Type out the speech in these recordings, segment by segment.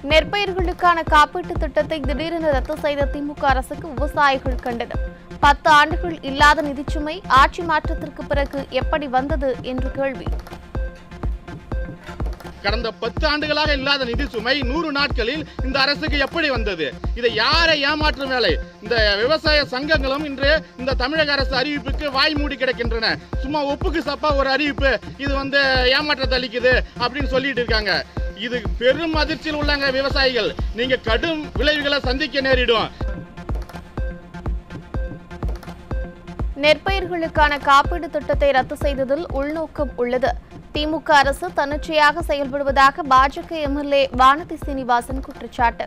நெற்பயிர்களுக்கான காப்பீட்டு திட்டத்தை திடீரென ரத்து செய்த திமுக அரசுக்கு விவசாயிகள் கண்டனம் பத்து ஆண்டுகள் இல்லாத நிதிச்சுமை ஆட்சி மாற்றத்திற்கு பிறகு எப்படி வந்தது என்று கேள்வி கடந்த பத்து ஆண்டுகளாக இல்லாத நிதி சுமை நூறு நாட்களில் இந்த அரசுக்கு எப்படி வந்தது இதை யாரை ஏமாற்றும் வேலை இந்த விவசாய சங்கங்களும் இன்று இந்த தமிழக அரசு அறிவிப்புக்கு வாய் மூடி கிடக்கின்றன சும்மா ஒப்புக்கு சப்பா ஒரு அறிவிப்பு இது வந்து ஏமாற்றத்தை அளிக்குது அப்படின்னு சொல்லிட்டு இருக்காங்க இது பெரும் அதிர்ச்சியில் உள்ளாங்க விவசாயிகள் நீங்க கடும் விளைவுகளை சந்திக்க நேரிடும் நெற்பயிர்களுக்கான காப்பீடு திட்டத்தை ரத்து செய்ததில் உள்நோக்கம் உள்ளது திமுக அரசு தன்னிச்சையாக செயல்படுவதாக பாஜக எம்எல்ஏ வானதி சீனிவாசன் குற்றச்சாட்டு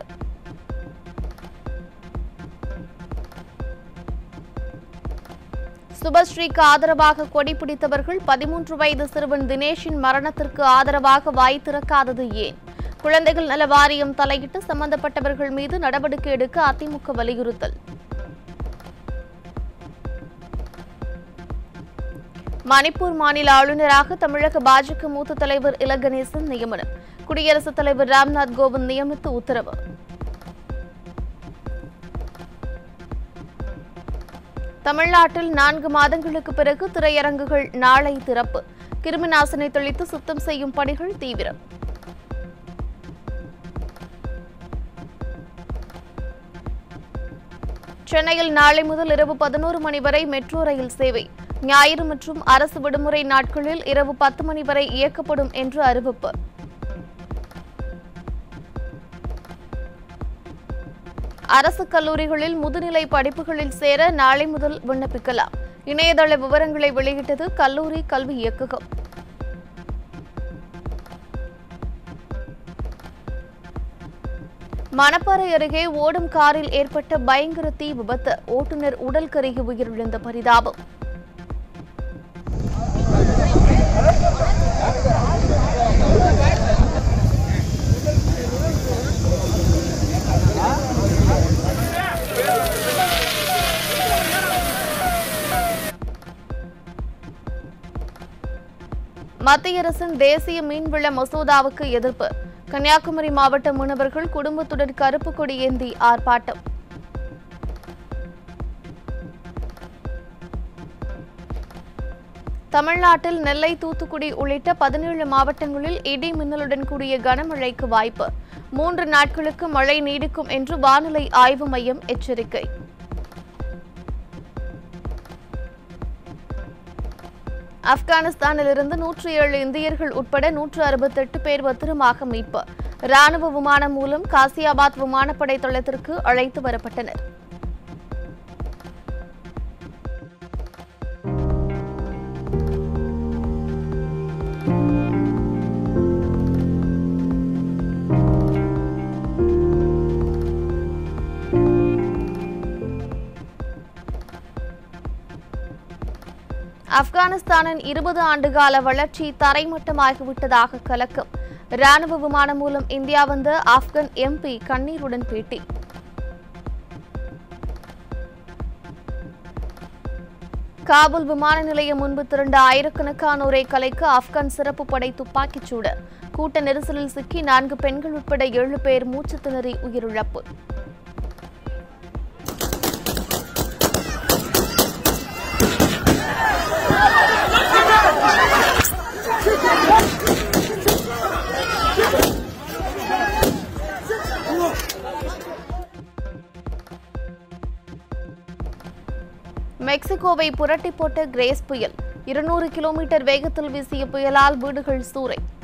சுபஸ்ரீக்கு ஆதரவாக கொடி பிடித்தவர்கள் பதிமூன்று வயது சிறுவன் தினேஷின் மரணத்திற்கு ஆதரவாக வாய் திறக்காதது ஏன் குழந்தைகள் நல வாரியம் தலையிட்டு சம்பந்தப்பட்டவர்கள் மீது நடவடிக்கை எடுக்க அதிமுக வலியுறுத்தல் மணிப்பூர் மாநில ஆளுநராக தமிழக பாஜக மூத்த தலைவர் இல கணேசன் நியமனம் குடியரசுத் தலைவர் ராம்நாத் கோவிந்த் நியமித்து உத்தரவு தமிழ்நாட்டில் நான்கு மாதங்களுக்கு பிறகு திரையரங்குகள் நாளை திறப்பு கிருமிநாசினி தெளித்து சுத்தம் செய்யும் பணிகள் தீவிரம் சென்னையில் நாளை முதல் இரவு பதினோரு மணி வரை மெட்ரோ ரயில் சேவை ஞாயிறு மற்றும் அரசு விடுமுறை நாட்களில் இரவு பத்து மணி வரை இயக்கப்படும் என்று அறிவிப்பு அரசு கல்லூரிகளில் முதுநிலை படிப்புகளில் சேர நாளை முதல் விண்ணப்பிக்கலாம் இணையதள விவரங்களை வெளியிட்டது கல்லூரி கல்வி இயக்ககம் மணப்பாறை அருகே ஓடும் காரில் ஏற்பட்ட பயங்கர தீ விபத்து ஓட்டுநர் உடல் கருகி உயிரிழந்த பரிதாபம் மத்திய அரசின் தேசிய மீன்வள மசோதாவுக்கு எதிர்ப்பு கன்னியாகுமரி மாவட்ட மீனவர்கள் குடும்பத்துடன் கருப்பு கொடி ஏந்தி ஆர்ப்பாட்டம் தமிழ்நாட்டில் நெல்லை தூத்துக்குடி உள்ளிட்ட பதினேழு மாவட்டங்களில் இடி மின்னலுடன் கூடிய கனமழைக்கு வாய்ப்பு மூன்று நாட்களுக்கு மழை நீடிக்கும் என்று வானிலை ஆய்வு மையம் எச்சரிக்கை ஆப்கானிஸ்தானிலிருந்து நூற்றி ஏழு இந்தியர்கள் உட்பட நூற்று அறுபத்தெட்டு பேர் பத்திரமாக மீட்பு ராணுவ விமானம் மூலம் காசியாபாத் விமானப்படை தளத்திற்கு அழைத்து வரப்பட்டனர் ஆப்கானிஸ்தானின் இருபது ஆண்டுகால வளர்ச்சி தரைமட்டமாகிவிட்டதாக கலக்கம் ராணுவ விமானம் மூலம் இந்தியா வந்த ஆப்கன் எம்பி கண்ணீருடன் பேட்டி காபூல் விமான நிலையம் முன்பு திரண்ட ஆயிரக்கணக்கானோரை கலைக்க ஆப்கான் சிறப்பு படை துப்பாக்கிச் சூடு கூட்ட நெரிசலில் சிக்கி நான்கு பெண்கள் உட்பட ஏழு பேர் மூச்சு திணறி உயிரிழப்பு மெக்சிகோவை புரட்டி போட்ட கிரேஸ் புயல் இருநூறு கிலோமீட்டர் வேகத்தில் வீசிய புயலால் வீடுகள் சூறை